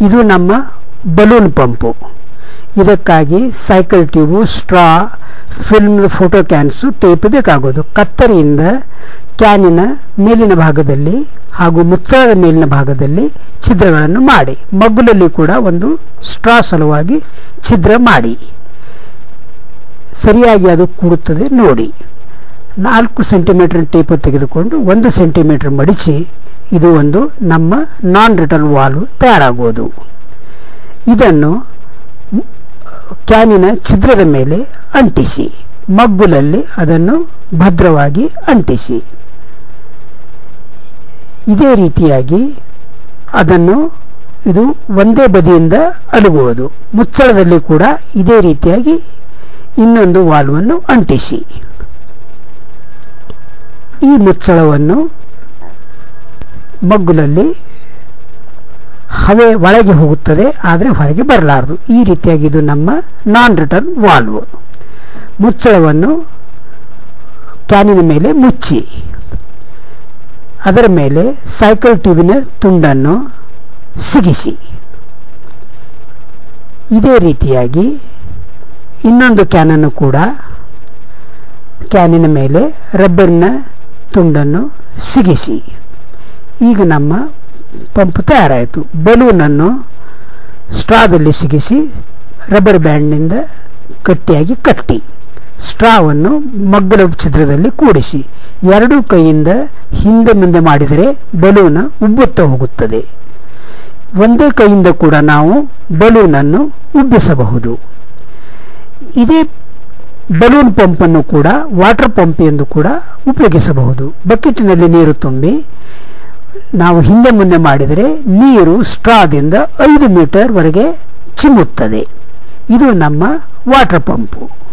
ಇದು ನಮ್ಮ balloon pump ಇದಕ್ಕಾಗಿ cycle tube straw film photo cans tape ಬೇಕಾಗೋದು ಕತ್ತರಿಯಿಂದ ಕ್ಯಾನಿನ ಮೇಲಿನ ಭಾಗದಲ್ಲಿ ಹಾಗೂ ಮುಚ್ಚಳದ ಮೇಲಿನ ಭಾಗದಲ್ಲಿ ಛಿದ್ರಗಳನ್ನು ಮಾಡಿ ಮಗ್ಗುಲಲ್ಲಿ ಕೂಡ ಒಂದು ಸ್ಟ್ರಾ ಸಲುವಾಗಿ ಛಿದ್ರ ಮಾಡಿ ಸರಿಯಾಗಿ ಅದು ಕೂಡುತ್ತದೆ ನೋಡಿ ನಾಲ್ಕು ಸೆಂಟಿಮೀಟರ್ ಟೇಪು ತೆಗೆದುಕೊಂಡು ಒಂದು ಸೆಂಟಿಮೀಟರ್ ಮಡಿಚಿ ಇದು ಒಂದು ನಮ್ಮ ನಾನ್ ರಿಟರ್ನ್ ವಾಲ್ವ್ ತಯಾರಾಗುವುದು ಇದನ್ನು ಮ್- ಕ್ಯಾನಿನ ಛಿದ್ರದ ಮೇಲೆ ಅಂಟಿಸಿ ಮಗ್ಗುಲಲ್ಲಿ ಅದನ್ನು ಭದ್ರವಾಗಿ ಅಂಟಿಸಿ ಇದೇ ರೀತಿಯಾಗಿ ಅದನ್ನು ಇದು ಒಂದೇ ಬದಿಯಿಂದ ಅಲುಗುವುದು ಮುಚ್ಚಳದಲ್ಲಿ ಕೂಡ ಇದೇ ರೀತಿಯಾಗಿ ಇನ್ನೊಂದು ವಾಲ್ವನ್ನು ಅಂಟಿಸಿ ಈ ಮುಚ್ಚಳವನ್ನು ಮಗ್ಗುಲಲ್ಲಿ ಹವೆ ಒಳಗೆ ಹೋಗುತ್ತದೆ ಆದರೆ ಹೊರಗೆ ಬರಲಾರದು ಈ ರೀತಿಯಾಗಿ ಇದು ನಮ್ಮ ನಾನ್ ರಿಟರ್ನ್ ವಾಲ್ವ್ ಮುಚ್ಚಳವನ್ನು ಕ್ಯಾನಿನ ಮೇಲೆ ಮುಚ್ಚಿ ಅದರ ಮೇಲೆ ಸೈಕಲ್ ಟ್ಯೂಬಿನ ತುಂಡನ್ನು ಸಿಗಿಸಿ ಇದೇ ರೀತಿಯಾಗಿ ಇನ್ನೊಂದು ಕ್ಯಾನನ್ನು ಕೂಡ ಕ್ಯಾನಿನ ಮೇಲೆ ರಬ್ಬರ್ನ ತುಂಡನ್ನು ಸಿಗಿಸಿ ಈಗ ನಮ್ಮ ಪಂಪ್ ತಯಾರಾಯಿತು ಬಲೂನನ್ನು ಸ್ಟ್ರಾದಲ್ಲಿ ಸಿಗಿಸಿ ರಬ್ಬರ್ ಬ್ಯಾಂಡ್ನಿಂದ ಗಟ್ಟಿಯಾಗಿ ಕಟ್ಟಿ ಸ್ಟ್ರಾವನ್ನು ಮಗ್ಗಲ ಛಿದ್ರದಲ್ಲಿ ಕೂಡಿಸಿ ಎರಡೂ ಕೈಯಿಂದ ಹಿಂದೆ ಮುಂದೆ ಮಾಡಿದರೆ ಬಲೂನ ಉಬ್ಬುತ್ತಾ ಹೋಗುತ್ತದೆ ಒಂದೇ ಕೈಯಿಂದ ಕೂಡ ನಾವು ಬಲೂನನ್ನು ಉಬ್ಬಿಸಬಹುದು ಇದೇ ಬಲೂನ್ ಪಂಪನ್ನು ಕೂಡ ವಾಟರ್ ಪಂಪ್ ಎಂದು ಕೂಡ ಉಪಯೋಗಿಸಬಹುದು ಬಕೆಟಿನಲ್ಲಿ ನೀರು ತುಂಬಿ ನಾವು ಹಿಂದೆ ಮುಂದೆ ಮಾಡಿದರೆ ನೀರು ಸ್ಟ್ರಾದಿಂದ ಐದು ಮೀಟರ್ವರೆಗೆ ಚಿಮ್ಮುತ್ತದೆ ಇದು ನಮ್ಮ ವಾಟರ್ ಪಂಪು